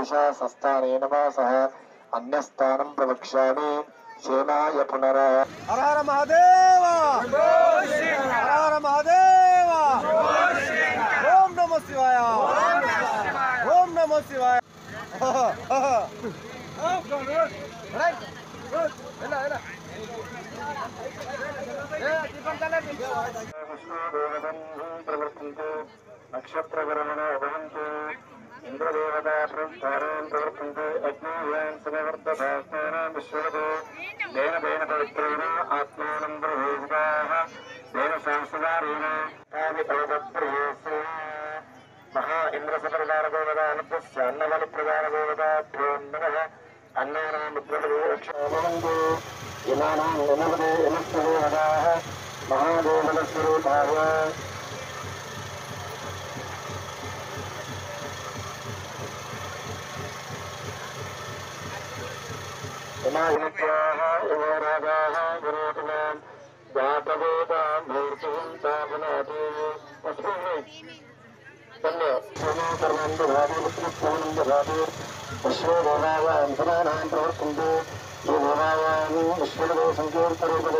శేషాసస్థానేన వాసః అన్యస్థానం ప్రవక్ష్యామి సేనాయ పునర హర హర మహాదేవ హర హర మహాదేవ ఓం నమో శివాయ ఓం నమో శివాయ ప్రవర్తంతే నక్షత్రగరమణ భవంతు ఇంద్రదేవతా ప్రస్థానం ప్రవర్తంతే అగ్నియాన్ సమవర్తభాస్మానం విశ్వదో దేన దేన పవిత్రేణ ఆత్మానం ప్రవేశితాః దేన శాంసదారేణ తాని పవతప్రియేసే మహా ఇంద్ర సప్రదాన గోవదానస్య అన్నబలి ప్రదాన గోవదాభ్యో నమః అన్నానాం ముద్రలక్షోభవంతు ఇమానాం నమదే నమస్తదేవదాః మహాదేవనస్వరూపాయ ఇమానిత్యాः ఇమో రాగాः గురోపినాం జాతవేదాం మూర్తిం తాపనాతి వస్తుని ధన్య సోమో సర్వం దధాతి పుత్రత్వానం దధాతి విశ్వో దేవాయాం సమానాం ప్రవర్తంతే ఈ దేవాయాం విశ్వలో సంకీర్తరూపదే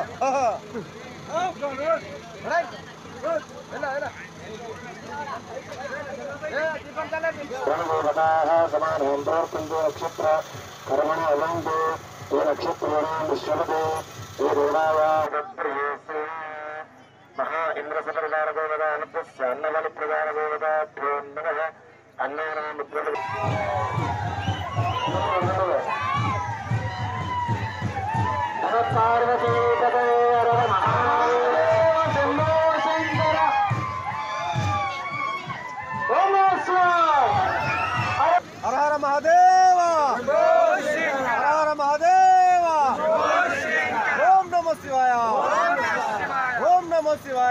ప్రణవోపదాः సమానం ప్రవర్తంతే నక్షత్ర కర్మణ అవంతు ఏ నక్షత్రాణం విశ్వపదే ఏ దేవాయాప్రియేసే మహా ఇంద్ర సప్రదాన గోవదానస్య అన్నబలి ప్రదాన గోవదాభ్యో నమః అన్నానాం ముద్రలు పార్వతీపదే హర మహాదేవ శంభో శంకర ఓం నమః శివాయ హర హర మహాదేవ హర హర మహాదేవ ఓం నమో శివాయ ఓం నమో శివాయ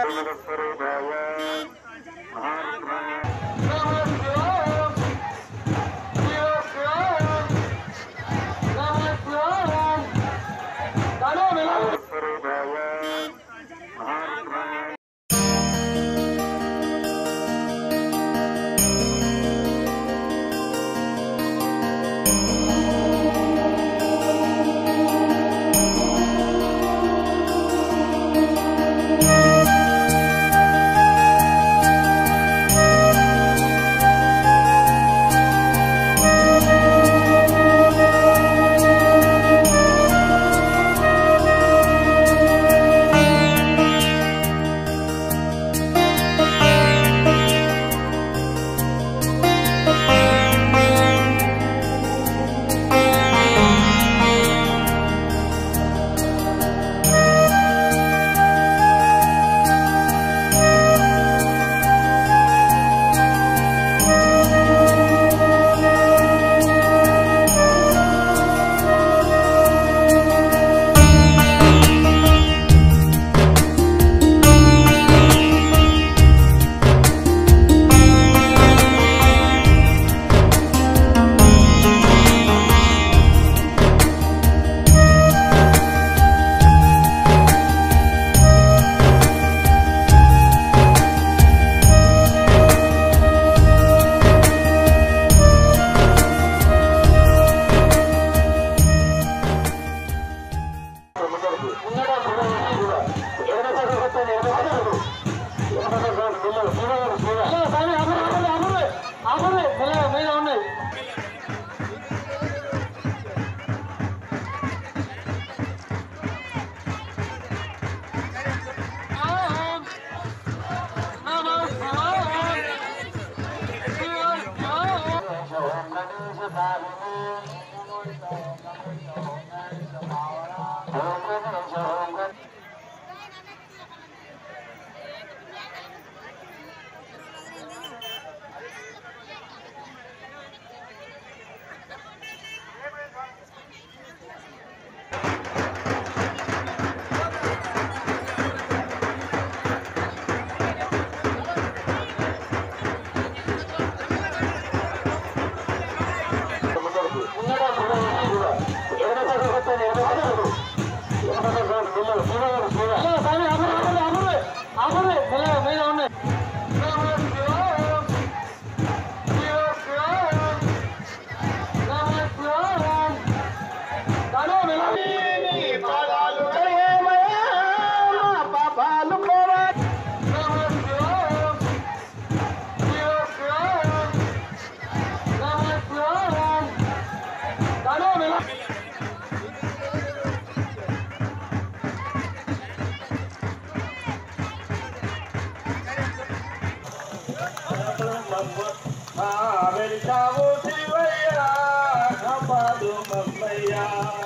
ముందర వెలిచావు శివయ్య కాపాడు మమ్మయ్య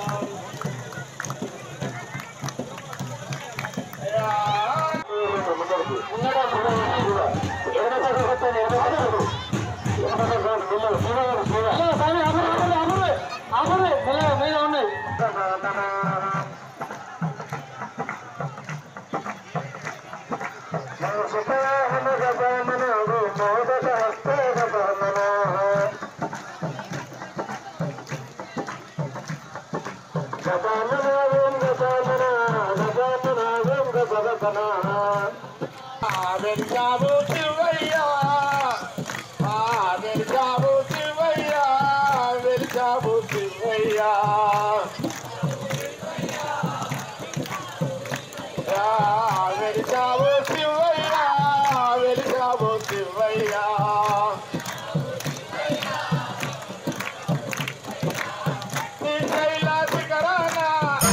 వెలిచావు శివయ్య వెలిచావు శివయ్య వెలిచావు శివయ్య వెలిచావు శివయ్య వెలిచావు శివయ్య నీ కైలాస కరానా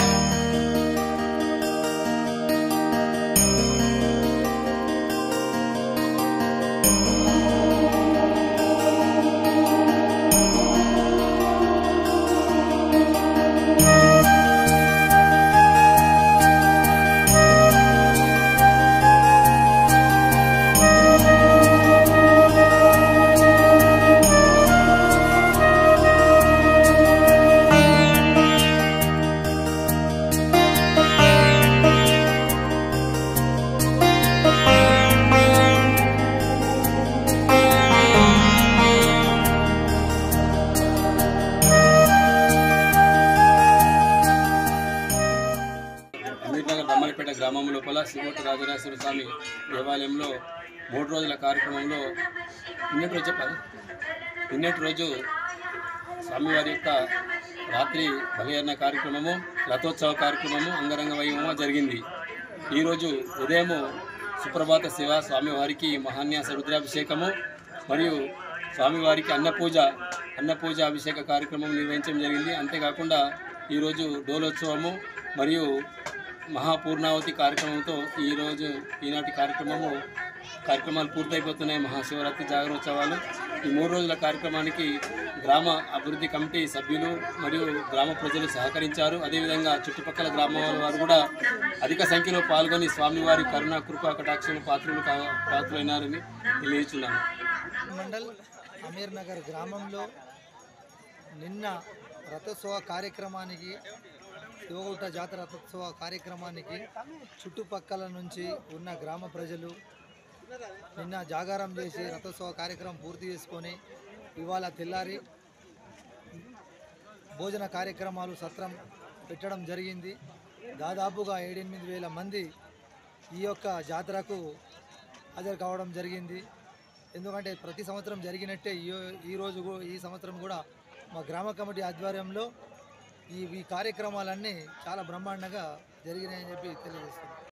అమీర్నగర్ బొమ్మలపేట గ్రామం లోపల శ్రీమూర్తి రాజరాజేశ్వర స్వామి దేవాలయంలో మూడు రోజుల కార్యక్రమంలో నిన్నటి రోజు చెప్పాలి నిన్నటి రోజు స్వామివారి యొక్క రాత్రి బలియన్న కార్యక్రమము రథోత్సవ కార్యక్రమము అంగరంగ వైభవము జరిగింది ఈరోజు ఉదయము సుప్రభాత సేవ స్వామివారికి మహాన్యాస రుద్రాభిషేకము మరియు స్వామివారికి అన్నపూజ అన్నపూజ అభిషేక కార్యక్రమం నిర్వహించడం జరిగింది అంతేకాకుండా ఈరోజు డోలోత్సవము మరియు మహాపూర్ణావతి కార్యక్రమంతో ఈరోజు ఈనాటి కార్యక్రమము కార్యక్రమాలు పూర్తయిపోతున్నాయి మహాశివరాత్రి జాగరోత్సవాలు ఈ మూడు రోజుల కార్యక్రమానికి గ్రామ అభివృద్ధి కమిటీ సభ్యులు మరియు గ్రామ ప్రజలు సహకరించారు అదేవిధంగా చుట్టుపక్కల గ్రామాల వారు కూడా అధిక సంఖ్యలో పాల్గొని స్వామివారి కరుణ కృపా కటాక్షణ పాత్రలు కా- పాత్రులైనారని తెలియచున్నాను మండల్ అమీర్ నగర్ గ్రామంలో నిన్న రథోత్సవ కార్యక్రమానికి శివగుట్ట జాతర రథోత్సవ కార్యక్రమానికి చుట్టుపక్కల నుంచి ఉన్న గ్రామ ప్రజలు నిన్న జాగారం చేసి రథోత్సవ కార్యక్రమం పూర్తి చేసుకొని ఇవాళ తెల్లారి భోజన కార్యక్రమాలు సత్రం పెట్టడం జరిగింది దాదాపుగా ఏడెనిమిది వేల మంది ఈ యొక్క జాతరకు హాజరు కావడం జరిగింది ఎందుకంటే ప్రతి సంవత్సరం జరిగినట్టే ఈ ఈ రోజు కూ- ఈ సంవత్సరం కూడా మా గ్రామ కమిటీ ఆధ్వర్యంలో ఈ ఈ కార్యక్రమాలన్నీ చాలా బ్రహ్మాండంగా జరిగినాయని చెప్పి తెలియజేస్తున్నాం